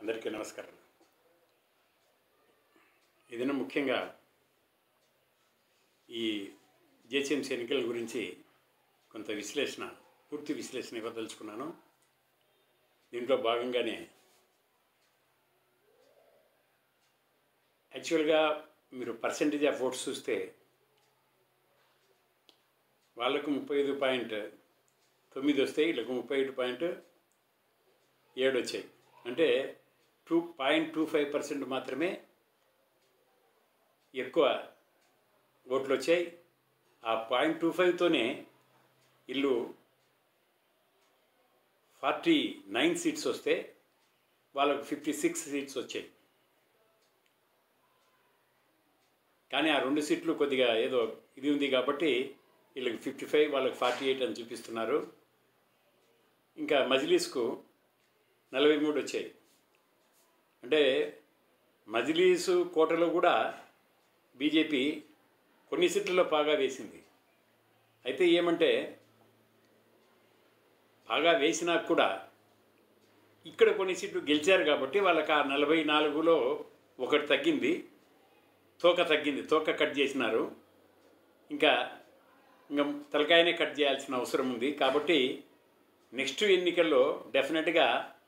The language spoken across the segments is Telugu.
అందరికీ నమస్కారం ఇదిన ముఖ్యంగా ఈ జేసీఎంసీ ఎన్నికల గురించి కొంత విశ్లేషణ పూర్తి విశ్లేషణ ఇవ్వదలుచుకున్నాను దీంట్లో భాగంగానే యాక్చువల్గా మీరు పర్సంటేజ్ ఆఫ్ ఓట్స్ చూస్తే వాళ్ళకు ముప్పై ఐదు పాయింట్ తొమ్మిది వస్తాయి వీళ్ళకు ముప్పై ఐదు పాయింట్ ఏడు వచ్చాయి అంటే two point two five percent మాత్రమే ఎక్కువ ఓట్లు వచ్చాయి ఆ పాయింట్ టూ ఫైవ్తోనే ఇల్లు ఫార్టీ నైన్ సీట్స్ వస్తే వాళ్ళకు ఫిఫ్టీ సిక్స్ సీట్స్ వచ్చాయి కానీ ఆ రెండు సీట్లు కొద్దిగా ఏదో ఇది ఉంది కాబట్టి వీళ్ళకి ఫిఫ్టీ ఫైవ్ వాళ్ళకి ఫార్టీ ఎయిట్ అని చూపిస్తున్నారు ఇంకా మజ్లీస్కు నలభై మూడు వచ్చాయి అంటే మజ్లీసు కోటలో కూడా బీజేపీ కొన్ని సీట్లలో బాగా వేసింది అయితే ఏమంటే బాగా వేసినా కూడా ఇక్కడ కొన్ని సీట్లు గెలిచారు కాబట్టి వాళ్ళకి ఆ నలభై నాలుగులో ఒకటి తగ్గింది తోక తగ్గింది తోక కట్ చేసినారు ఇంకా ఇంకా తలకాయనే కట్ చేయాల్సిన అవసరం ఉంది కాబట్టి నెక్స్ట్ ఎన్నికల్లో డెఫినెట్గా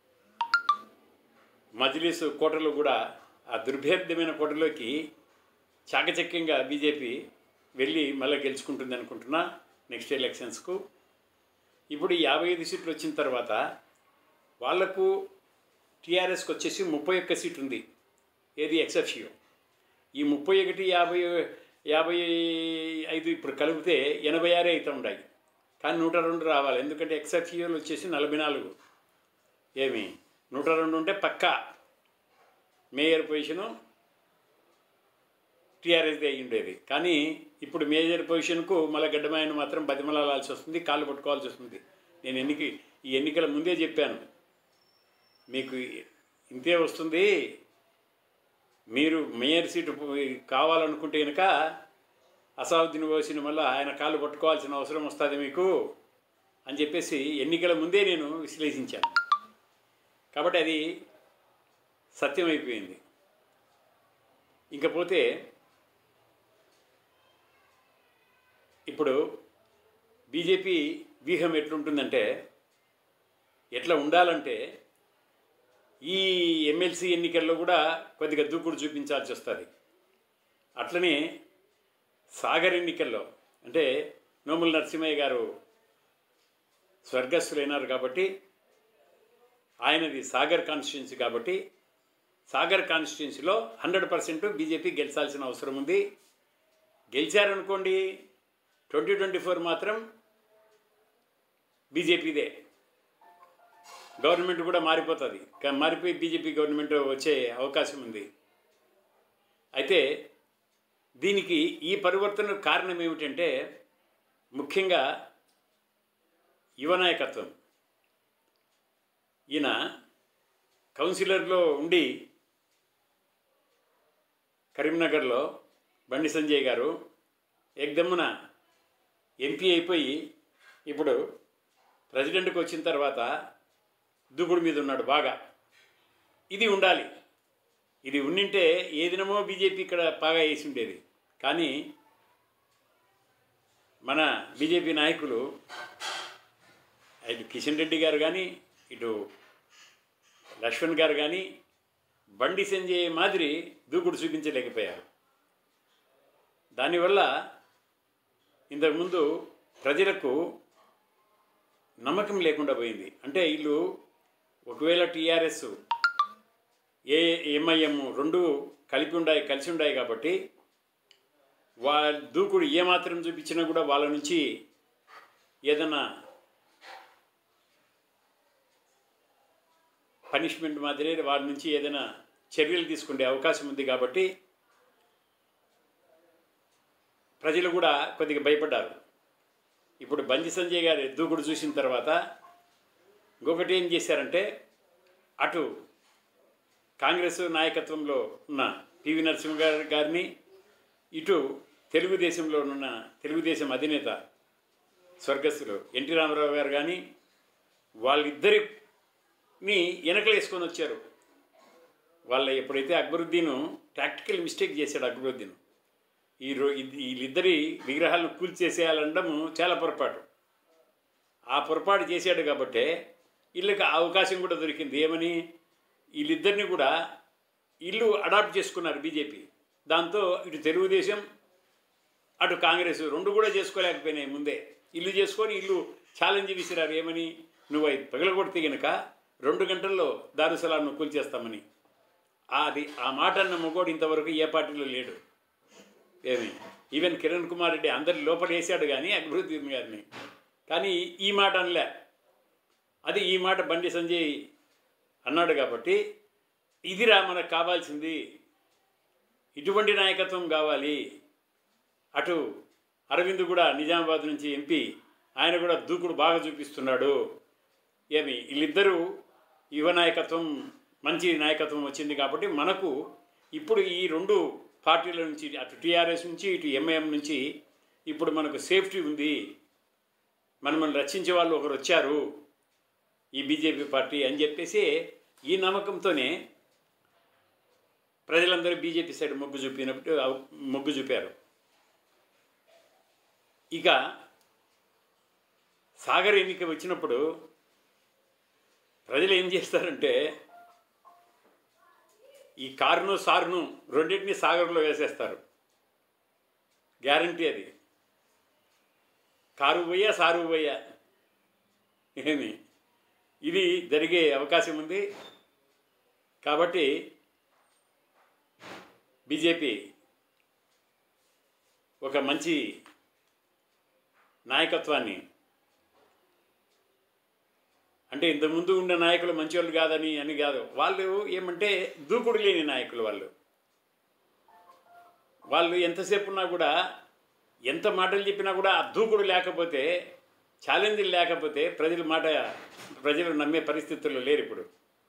మజ్లీస్ కోటలో కూడా ఆ దుర్భేద్యమైన కోటలోకి చాకచక్యంగా బీజేపీ వెళ్ళి మళ్ళీ గెలుచుకుంటుంది అనుకుంటున్నా నెక్స్ట్ ఎలక్షన్స్కు ఇప్పుడు యాభై ఐదు సీట్లు వచ్చిన తర్వాత వాళ్లకు టీఆర్ఎస్కి వచ్చేసి ముప్పై ఒక్క సీట్ ఉంది ఏది ఎక్సెప్షియో ఈ ముప్పై ఒకటి యాభై యాభై ఐదు ఇప్పుడు కలిపితే ఎనభై ఆరే అయితే ఉన్నాయి కానీ నూట రెండు రావాలి ఎందుకంటే ఎక్సెప్షియోలు వచ్చేసి నలభై నాలుగు ఏమి నూట రెండు ఉంటే పక్కా మేయర్ పొజిషను టీఆర్ఎస్ది అయి ఉండేది కానీ ఇప్పుడు మేజర్ పొజిషన్కు మళ్ళీ గడ్డమాయను మాత్రం బతిమలాల్సి వస్తుంది కాళ్ళు పట్టుకోవాల్సి వస్తుంది నేను ఎన్నిక ఈ ఎన్నికల ముందే చెప్పాను మీకు ఇంతే వస్తుంది మీరు మేయర్ సీటు కావాలనుకుంటే కనుక అసావుద్దీన్ ఓసిన వల్ల ఆయన కాళ్ళు పట్టుకోవాల్సిన అవసరం వస్తుంది మీకు అని చెప్పేసి ఎన్నికల ముందే నేను విశ్లేషించాను కాబట్టి అది సత్యమైపోయింది ఇంకపోతే ఇప్పుడు బీజేపీ వ్యూహం ఎట్లుంటుందంటే ఎట్లా ఉండాలంటే ఈ ఎమ్మెల్సీ ఎన్నికల్లో కూడా కొద్దిగా దూకుడు చూపించాల్సి వస్తుంది అట్లనే సాగర్ ఎన్నికల్లో అంటే నోముల నరసింహయ్య గారు స్వర్గస్థులైనారు కాబట్టి ఆయనది సాగర్ కాన్స్టిట్యున్సీ కాబట్టి సాగర్ కాన్స్టిట్యున్సీలో హండ్రెడ్ పర్సెంట్ బీజేపీ గెలిచాల్సిన అవసరం ఉంది గెలిచారనుకోండి ట్వంటీ ట్వంటీ ఫోర్ మాత్రం బీజేపీదే గవర్నమెంట్ కూడా మారిపోతుంది మారిపోయి బీజేపీ గవర్నమెంట్ వచ్చే అవకాశం ఉంది అయితే దీనికి ఈ పరివర్తన కారణం ఏమిటంటే ముఖ్యంగా యువ నాయకత్వం ఈయన కౌన్సిలర్లో ఉండి కరీంనగర్లో బండి సంజయ్ గారు ఏకదమ్మున ఎంపీ అయిపోయి ఇప్పుడు ప్రెసిడెంట్కి వచ్చిన తర్వాత దూకుడు మీద ఉన్నాడు బాగా ఇది ఉండాలి ఇది ఉండింటే ఏ దినమో బీజేపీ ఇక్కడ బాగా వేసి ఉండేది కానీ మన బీజేపీ నాయకులు ఇటు కిషన్ రెడ్డి గారు కానీ ఇటు లక్ష్మణ్ గారు కానీ బండి సంజయ్ మాదిరి దూకుడు చూపించలేకపోయారు దానివల్ల ఇంతకుముందు ప్రజలకు నమ్మకం లేకుండా పోయింది అంటే వీళ్ళు ఒకవేళ టీఆర్ఎస్ ఏ ఎంఐఎం రెండు కలిపి ఉండాయి కలిసి ఉండాయి కాబట్టి వాళ్ళ దూకుడు ఏమాత్రం చూపించినా కూడా వాళ్ళ నుంచి ఏదన్నా పనిష్మెంట్ మాదిరి వారి నుంచి ఏదైనా చర్యలు తీసుకునే అవకాశం ఉంది కాబట్టి ప్రజలు కూడా కొద్దిగా భయపడ్డారు ఇప్పుడు బండి సంజయ్ గారి దూకుడు చూసిన తర్వాత ఇంకొకటి ఏం చేశారంటే అటు కాంగ్రెస్ నాయకత్వంలో ఉన్న పివి నరసింహ గారి గారిని ఇటు తెలుగుదేశంలో ఉన్న తెలుగుదేశం అధినేత స్వర్గస్థులు ఎన్టీ రామారావు గారు కానీ వాళ్ళిద్దరిని వెనకలేసుకొని వచ్చారు వాళ్ళ ఎప్పుడైతే అక్బరుద్దీన్ ప్రాక్టికల్ మిస్టేక్ చేశాడు అక్బరుద్దీన్ ఈ రో ఇది- వీళ్ళిద్దరి విగ్రహాలను కూల్చేసేయాలనడం చాలా పొరపాటు ఆ పొరపాటు చేశాడు కాబట్టే వీళ్ళకి ఆ అవకాశం కూడా దొరికింది ఏమని వీళ్ళిద్దరిని కూడా ఇల్లు అడాప్ట్ చేసుకున్నారు బీజేపీ దాంతో ఇటు తెలుగుదేశం అటు కాంగ్రెస్ రెండు కూడా చేసుకోలేకపోయినాయి ముందే ఇల్లు చేసుకొని ఇల్లు ఛాలెంజ్ విసిరారు ఏమని నువ్వు అవి పగలగొడితే గనక రెండు గంటల్లో దారుసలాన్ని కూల్చేస్తామని అది ఆ మాట అన్న మొగోడు ఇంతవరకు ఏ పార్టీలో లేడు ఏమి ఈవెన్ కిరణ్ కుమార్ రెడ్డి అందరి లోపల వేసాడు కానీ అభివృద్ధి గారిని కానీ ఈ మాట అనలే అది ఈ మాట బండి సంజయ్ అన్నాడు కాబట్టి ఇదిరా మనకు కావాల్సింది ఇటువంటి నాయకత్వం కావాలి అటు అరవింద్ కూడా నిజామాబాద్ నుంచి ఎంపీ ఆయన కూడా దూకుడు బాగా చూపిస్తున్నాడు ఏమి వీళ్ళిద్దరూ యువ నాయకత్వం మంచి నాయకత్వం వచ్చింది కాబట్టి మనకు ఇప్పుడు ఈ రెండు పార్టీల నుంచి అటు టీఆర్ఎస్ నుంచి ఇటు ఎంఐఎం నుంచి ఇప్పుడు మనకు సేఫ్టీ ఉంది మనల్ని రక్షించే వాళ్ళు ఒకరు వచ్చారు ఈ బీజేపీ పార్టీ అని చెప్పేసి ఈ నమ్మకంతోనే ప్రజలందరూ బీజేపీ సైడ్ మొగ్గు చూపినప్పుడు మొగ్గు చూపారు ఇక సాగర్ ఎన్నిక వచ్చినప్పుడు ప్రజలు ఏం చేస్తారంటే ఈ కారును సారును రెండింటిని సాగర్లో వేసేస్తారు గ్యారంటీ అది కారు పోయా సారు పోయా ఏమి ఇది జరిగే అవకాశం ఉంది కాబట్టి బీజేపీ ఒక మంచి నాయకత్వాన్ని అంటే ఇంతకుముందు ఉన్న నాయకులు మంచివాళ్ళు కాదని అని కాదు వాళ్ళు ఏమంటే దూకుడు లేని నాయకులు వాళ్ళు వాళ్ళు ఎంతసేపు ఉన్నా కూడా ఎంత మాటలు చెప్పినా కూడా ఆ దూకుడు లేకపోతే ఛాలెంజ్లు లేకపోతే ప్రజల మాట ప్రజలు నమ్మే పరిస్థితుల్లో లేరు ఇప్పుడు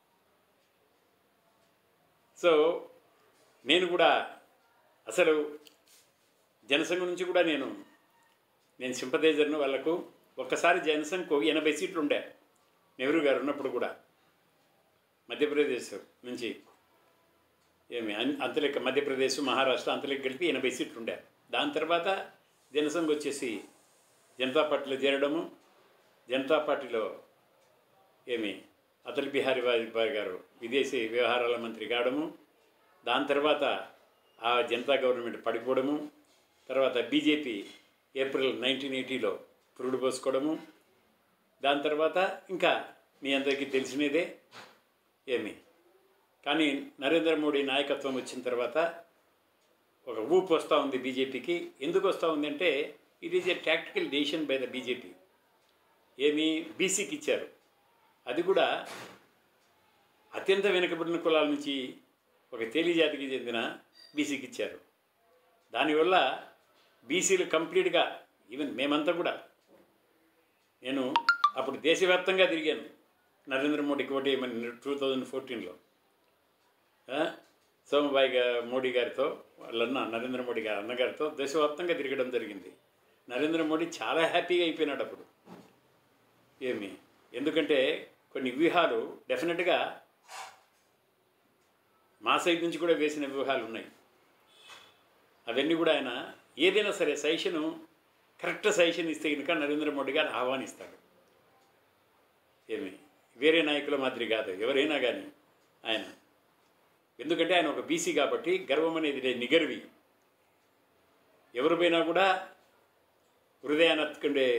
సో నేను కూడా అసలు జనసంఘం నుంచి కూడా నేను నేను సింపథైజర్ను వాళ్ళకు ఒక్కసారి జనసంఘకు ఎనభై సీట్లు ఉండే నెహ్రూ గారు ఉన్నప్పుడు కూడా మధ్యప్రదేశ్ నుంచి ఏమి అన్- అంతలెక్క మధ్యప్రదేశ్ మహారాష్ట్ర అంతలెక్క కలిపి ఎనభై సీట్లు ఉండే దాని తర్వాత జనసంఘ్ వచ్చేసి జనతా పార్టీలో చేరడము జనతా పార్టీలో ఏమి అటల్ బిహారీ వాజ్పేయి గారు విదేశీ వ్యవహారాల మంత్రి కావడము దాని తర్వాత ఆ జనతా గవర్నమెంట్ పడిపోవడము తర్వాత బీజేపీ ఏప్రిల్ నైన్టీన్ ఎయిటీలో పురుడు పోసుకోవడము దాని తర్వాత ఇంకా మీ అందరికీ తెలిసినదే ఏమి కానీ నరేంద్ర మోడీ నాయకత్వం వచ్చిన తర్వాత ఒక ఊపు వస్తూ ఉంది బీజేపీకి ఎందుకు వస్తూ ఉంది అంటే it is a tactical decision by the BJP ఏమి బీసీకి ఇచ్చారు అది కూడా అత్యంత వెనుకబడిన కులాల నుంచి ఒక తేలి జాతికి చెందిన బీసీకి ఇచ్చారు దానివల్ల బీసీలు కంప్లీట్గా ఈవెన్ మేమంతా కూడా నేను అప్పుడు దేశవ్యాప్తంగా తిరిగాను నరేంద్ర మోడీకి ఓటు వేయమని టూ థౌజండ్ ఫోర్టీన్లో సోమబాయి గా మోడీ గారితో వాళ్ళన్న నరేంద్ర మోడీ గారి అన్నగారితో దేశవ్యాప్తంగా తిరగడం జరిగింది నరేంద్ర మోడీ చాలా హ్యాపీగా అయిపోయినాడు అప్పుడు ఏమి ఎందుకంటే కొన్ని వ్యూహాలు డెఫినెట్గా మా సైడ్ నుంచి కూడా వేసిన వ్యూహాలు ఉన్నాయి అవన్నీ కూడా ఆయన ఏదైనా సరే సజెషను కరెక్ట్ సజెషన్ ఇస్తే కనుక నరేంద్ర మోడీ గారు ఆహ్వానిస్తాడు ఏమి వేరే నాయకుల మాదిరి కాదు ఎవరైనా కానీ ఆయన ఎందుకంటే ఆయన ఒక బీసీ కాబట్టి గర్వం అనేది లేదు నిగర్వి ఎవరు పోయినా కూడా హృదయాన్ని అత్తుకుండే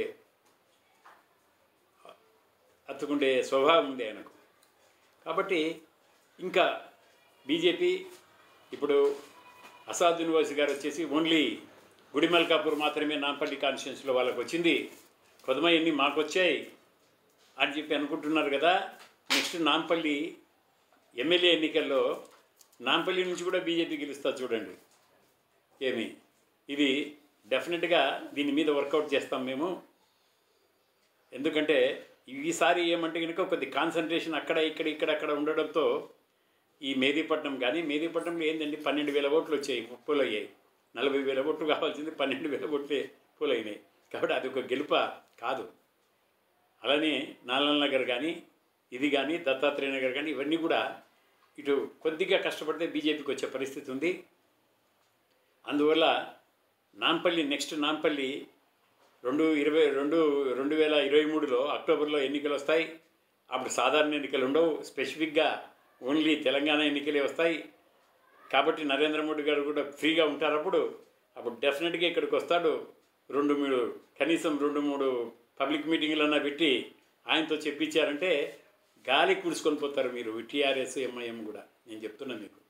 అత్తుకుండే స్వభావం ఉంది ఆయనకు కాబట్టి ఇంకా బీజేపీ ఇప్పుడు అసాదున్ ఓసి గారు వచ్చేసి ఓన్లీ గుడిమల్కాపూర్ మాత్రమే నాంపల్లి కాన్స్టిట్యున్సీలో వాళ్ళకి వచ్చింది కొదమయ్యన్ని మాకు వచ్చాయి అని చెప్పి అనుకుంటున్నారు కదా నెక్స్ట్ నాంపల్లి ఎమ్మెల్యే ఎన్నికల్లో నాంపల్లి నుంచి కూడా బీజేపీ గెలుస్తా చూడండి ఏమి ఇది డెఫినెట్గా దీని మీద వర్కౌట్ చేస్తాం మేము ఎందుకంటే ఈసారి ఏమంటే కనుక కొద్ది కాన్సన్ట్రేషన్ అక్కడ ఇక్కడ ఇక్కడ అక్కడ ఉండడంతో ఈ మేదీపట్నం కానీ మేదీపట్నంలో ఏంటండి పన్నెండు వేల ఓట్లు వచ్చాయి పోల్ అయ్యాయి నలభై వేల ఓట్లు కావాల్సింది పన్నెండు వేల ఓట్లే పోల్ అయినాయి కాబట్టి అది ఒక గెలుప కాదు అలానే నాలన్ నగర్ కానీ ఇది కానీ దత్తాత్రేయ నగర్ కానీ ఇవన్నీ కూడా ఇటు కొద్దిగా కష్టపడితే బీజేపీకి వచ్చే పరిస్థితి ఉంది అందువల్ల నాంపల్లి నెక్స్ట్ నాంపల్లి రెండు ఇరవై రెండు రెండు వేల ఇరవై మూడులో అక్టోబర్లో ఎన్నికలు వస్తాయి అప్పుడు సాధారణ ఎన్నికలు ఉండవు స్పెసిఫిక్గా ఓన్లీ తెలంగాణ ఎన్నికలే వస్తాయి కాబట్టి నరేంద్ర మోడీ గారు కూడా ఫ్రీగా ఉంటారు అప్పుడు అప్పుడు డెఫినెట్గా ఇక్కడికి వస్తాడు రెండు మూడు కనీసం రెండు మూడు పబ్లిక్ మీటింగ్లన్నా పెట్టి ఆయనతో చెప్పించారంటే గాలి కుడుచుకొని పోతారు మీరు టీఆర్ఎస్ ఎంఐఎం కూడా నేను చెప్తున్నా మీకు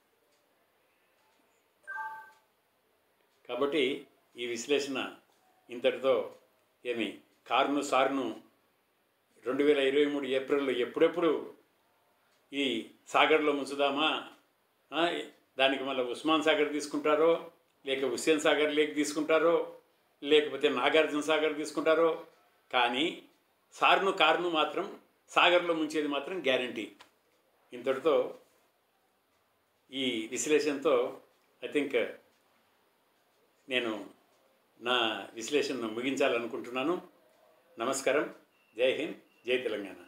కాబట్టి ఈ విశ్లేషణ ఇంతటితో ఏమి కారును సారును రెండు వేల ఇరవై మూడు ఏప్రిల్లో ఎప్పుడెప్పుడు ఈ సాగర్లో ముంచుదామా ఆ, దానికి మళ్ళీ ఉస్మాన్ సాగర్ తీసుకుంటారో లేక హుస్సేన్ సాగర్ లేక్ తీసుకుంటారో లేకపోతే నాగార్జున సాగర్ తీసుకుంటారో కానీ సారును కారును మాత్రం సాగర్లో ముంచేది మాత్రం గ్యారంటీ ఇంతటితో ఈ విశ్లేషణతో ఐ థింక్ నేను నా విశ్లేషణను ముగించాలనుకుంటున్నాను నమస్కారం జై హింద్ జై తెలంగాణ